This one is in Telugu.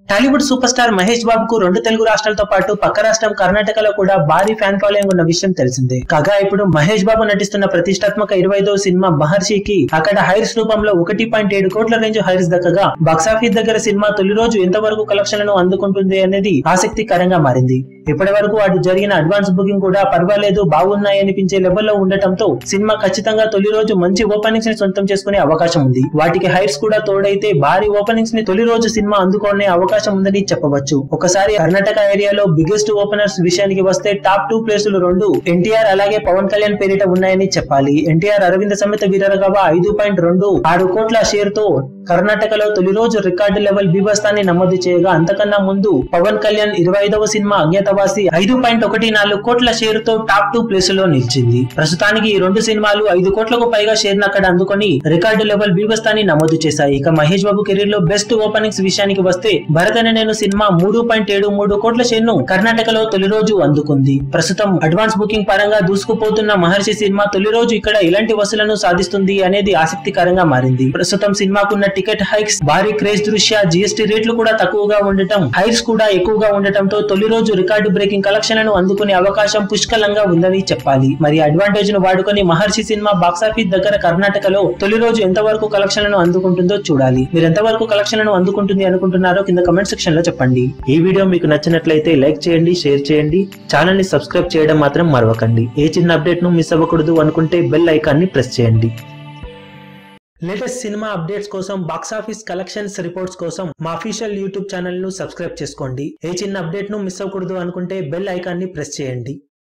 టాలీవుడ్ సూపర్ స్టార్ మహేష్ బాబుకు రెండు తెలుగు రాష్ట్రాలతో పాటు పక్క రాష్ట్రం కర్ణాటకలో కూడా భారీ ఫ్యాన్ ఫాలోయింగ్ ఉన్న విషయం తెలిసిందే కాగా ఇప్పుడు మహేష్ బాబు నటిస్తున్న ప్రతిష్టాత్మక ఇరవై సినిమా మహర్షికి అక్కడ హైర్స్ రూపంలో ఒకటి పాయింట్ ఏడు కోట్ల రేంజ్ హైర్స్ దక్కగా బాక్సాఫీస్ దగ్గర సినిమా తొలి రోజు ఎంతవరకు కలెక్షన్లను అందుకుంటుంది అనేది ఆసక్తికరంగా మారింది ఇప్పటి వరకు అటు జరిగిన అడ్వాన్స్ బుకింగ్ కూడా పర్వాలేదు బాగున్నాయనిపించే లెవెల్లో ఉండటంతో సినిమా ఖచ్చితంగా తొలి రోజు మంచి ఓపెనింగ్స్ ని సొంతం చేసుకునే అవకాశం ఉంది వాటికి హైట్స్ కూడా తోడైతే భారీ ఓపెనింగ్స్ ని తొలి రోజు సినిమా అందుకునే అవకాశం ఉందని చెప్పవచ్చు ఒకసారి కర్ణాటక ఏరియాలో బిగ్గెస్ట్ ఓపెనర్స్ విషయానికి వస్తే టాప్ టూ ప్లేసులు రెండు ఎన్టీఆర్ అలాగే పవన్ కళ్యాణ్ పేరిట ఉన్నాయని చెప్పాలి ఎన్టీఆర్ అరవింద సమేత వీరరగవ ఐదు పాయింట్ రెండు ఆరు కోట్ల షేర్ తో కర్ణాటకలో తొలి రోజు రికార్డు లెవెల్ బీభత్సాన్ని నమోదు చేయగా అంతకన్నా ముందు పవన్ కళ్యాణ్ ఇరవై ఐదవ సినిమా అజ్ఞాతవాసి ఐదు పాయింట్ ఒకటి నాలుగు కోట్ల షేర్ తో టాప్ టూ ప్లేస్ లో నిలిచింది ప్రస్తుతానికి ఈ రెండు సినిమాలు ఐదు కోట్లకు పైగా షేర్ అక్కడ అందుకొని రికార్డు లెవెల్ బీభత్సాన్ని నమోదు చేశాయి ఇక మహేష్ బాబు కెరీర్ లో బెస్ట్ ఓపెనింగ్స్ విషయానికి వస్తే భరతనే నేను సినిమా మూడు పాయింట్ ఏడు మూడు కోట్ల షేర్ ను కర్ణాటకలో తొలి రోజు అందుకుంది ప్రస్తుతం అడ్వాన్స్ బుకింగ్ పరంగా దూసుకుపోతున్న మహర్షి సినిమా తొలి రోజు ఇక్కడ ఇలాంటి వసూలను సాధిస్తుంది అనేది ఆసక్తికరంగా మారింది ప్రస్తుతం సినిమాకున్న టికెట్ హైక్స్ భారీ క్రేజ్ దృష్ట్యా జిఎస్టీ రేట్లు కూడా తక్కువగా ఉండటం హైక్స్ కూడా ఎక్కువగా ఉండటంతో తొలి రోజు రికార్డు బ్రేకింగ్ కలెక్షన్లను అందుకునే అవకాశం పుష్కలంగా ఉందని చెప్పాలి మరి అడ్వాంటేజ్ ను వాడుకొని మహర్షి సినిమా బాక్సాఫీస్ దగ్గర కర్ణాటకలో తొలి రోజు ఎంతవరకు కలెక్షన్లను అందుకుంటుందో చూడాలి మీరు ఎంతవరకు కలెక్షన్లను అందుకుంటుంది అనుకుంటున్నారో కింద కమెంట్ సెక్షన్ లో చెప్పండి ఈ వీడియో మీకు నచ్చినట్లయితే లైక్ చేయండి షేర్ చేయండి ఛానల్ ని సబ్స్క్రైబ్ చేయడం మాత్రం మరవకండి ఏ చిన్న అప్డేట్ ను మిస్ అవ్వకూడదు అనుకుంటే బెల్ ఐకాన్ ని ప్రెస్ చేయండి లేటెస్ట్ సినిమా అప్డేట్స్ కోసం బాక్సాఫీస్ కలెక్షన్స్ రిపోర్ట్స్ కోసం మా అఫీషియల్ యూట్యూబ్ ఛానల్ ను సబ్స్క్రైబ్ చేసుకోండి ఏ చిన్న అప్డేట్ ను మిస్ అవ్వకూడదు అనుకుంటే బెల్ ఐకాన్ ని ప్రెస్ చేయండి